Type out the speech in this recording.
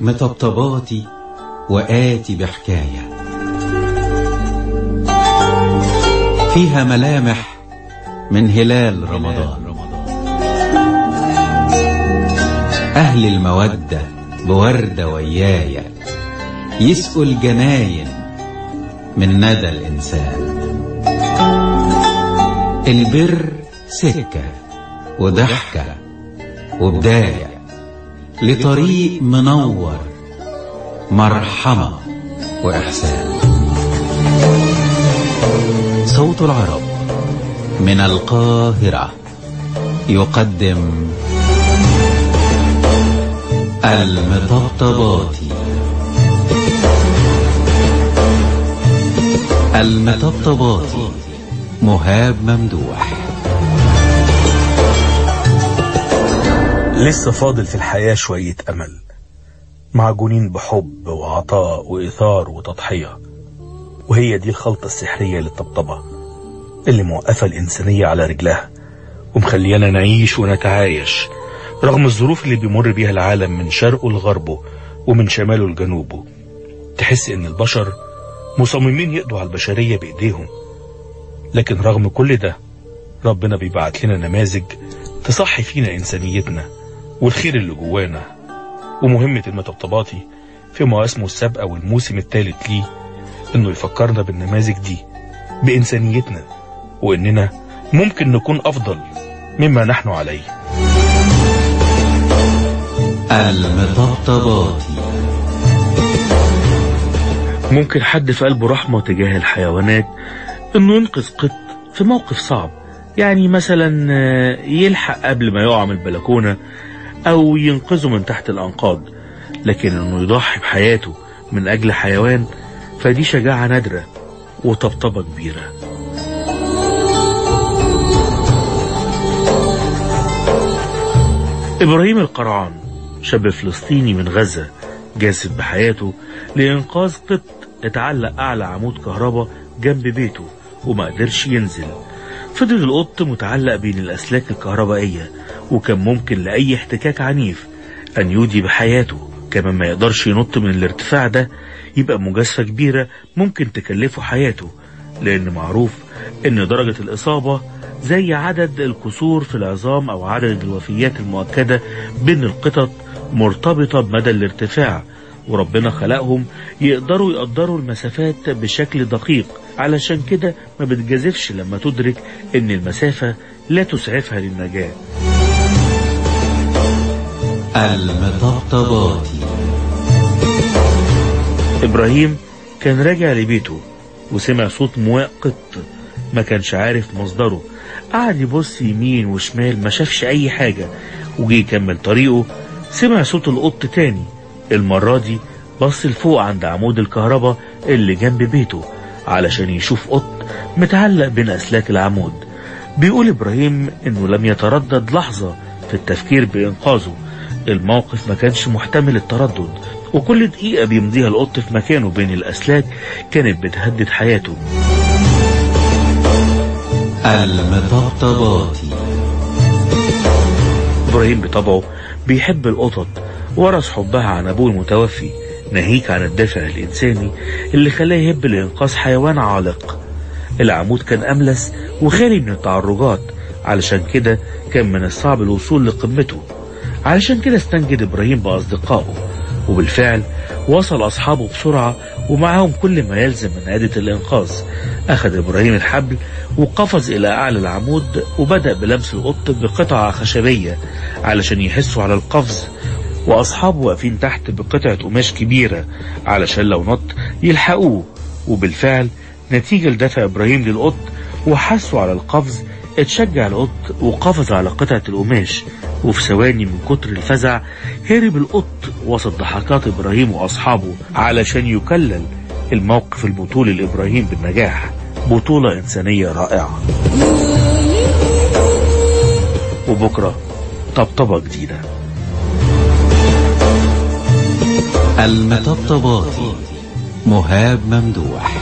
مطبطباتي وآتي بحكاية فيها ملامح من هلال رمضان أهل المودة بوردة ويايا يسقوا الجناين من ندى الإنسان البر سكة وضحكة وبداية لطريق منور مرحمة وإحسان صوت العرب من القاهرة يقدم المطبطباتي المطبطباتي مهاب ممدوح لسه فاضل في الحياة شوية أمل معجونين بحب وعطاء وإثار وتضحية وهي دي الخلطة السحرية للطبطبة اللي موقفة الإنسانية على رجلها ومخليانا نعيش ونتعايش رغم الظروف اللي بيمر بيها العالم من شرقه لغربه ومن شماله لجنوبه تحس إن البشر مصممين يقضوا على البشرية بإيديهم لكن رغم كل ده ربنا بيبعت لنا نماذج تصحي فينا إنسانيتنا والخير اللي جوانا ومهمة المطبطباتي في مواسمه السابقة والموسم الثالث ليه إنه يفكرنا بالنماذج دي بإنسانيتنا وإننا ممكن نكون أفضل مما نحن عليه المطبطباتي ممكن حد في قلبه رحمة تجاه الحيوانات انه ينقذ قط في موقف صعب يعني مثلا آه، يلحق قبل ما يقع من البلكونة او ينقذه من تحت الانقاض لكن انه يضحي بحياته من اجل حيوان فدي شجاعة نادرة وطبطبة كبيرة إبراهيم القرعان شاب فلسطيني من غزة جاسد بحياته لإنقاذ قط اتعلق أعلى عمود كهرباء جنب بيته وما قدرش ينزل فضل القط متعلق بين الأسلاك الكهربائية وكان ممكن لأي احتكاك عنيف أن يودي بحياته كمان ما يقدرش ينط من الارتفاع ده يبقى مجازفة كبيرة ممكن تكلفه حياته لأن معروف إن درجة الإصابة زي عدد الكسور في العظام أو عدد الوفيات المؤكدة بين القطط مرتبطة بمدى الارتفاع وربنا خلقهم يقدروا يقدروا المسافات بشكل دقيق علشان كده ما بتجازفش لما تدرك ان المسافة لا تسعفها للنجاة المطبطباتي إبراهيم كان راجع لبيته وسمع صوت مواء قط ما كانش عارف مصدره قعد يبص يمين وشمال ما شافش أي حاجة وجي يكمل طريقه سمع صوت القط تاني المرة دي بص لفوق عند عمود الكهرباء اللي جنب بيته علشان يشوف قط متعلق بين أسلاك العمود بيقول إبراهيم إنه لم يتردد لحظة في التفكير بإنقاذه الموقف ما كانش محتمل التردد وكل دقيقة بيمضيها القط في مكانه بين الأسلاك كانت بتهدد حياته المطبطباتي إبراهيم بطبعه بيحب القطط ورث حبها عن أبوه المتوفي ناهيك عن الدافع الإنساني اللي خلاه يهب لإنقاذ حيوان عالق العمود كان أملس وخالي من التعرجات علشان كده كان من الصعب الوصول لقمته علشان كده استنجد إبراهيم بأصدقائه وبالفعل وصل أصحابه بسرعة ومعهم كل ما يلزم من عدة الإنقاذ أخذ إبراهيم الحبل وقفز إلى أعلى العمود وبدأ بلمس القط بقطعة خشبية علشان يحسوا على القفز وأصحابه واقفين تحت بقطعة قماش كبيرة علشان لو نط يلحقوه وبالفعل نتيجة لدفع إبراهيم للقط وحسوا على القفز اتشجع القط وقفز على قطعة القماش وفي ثواني من كتر الفزع هرب القط وسط ضحكات إبراهيم وأصحابه علشان يكلل الموقف البطولي لإبراهيم بالنجاح بطولة إنسانية رائعة وبكرة طبطبة جديدة المطبطباتي مهاب ممدوح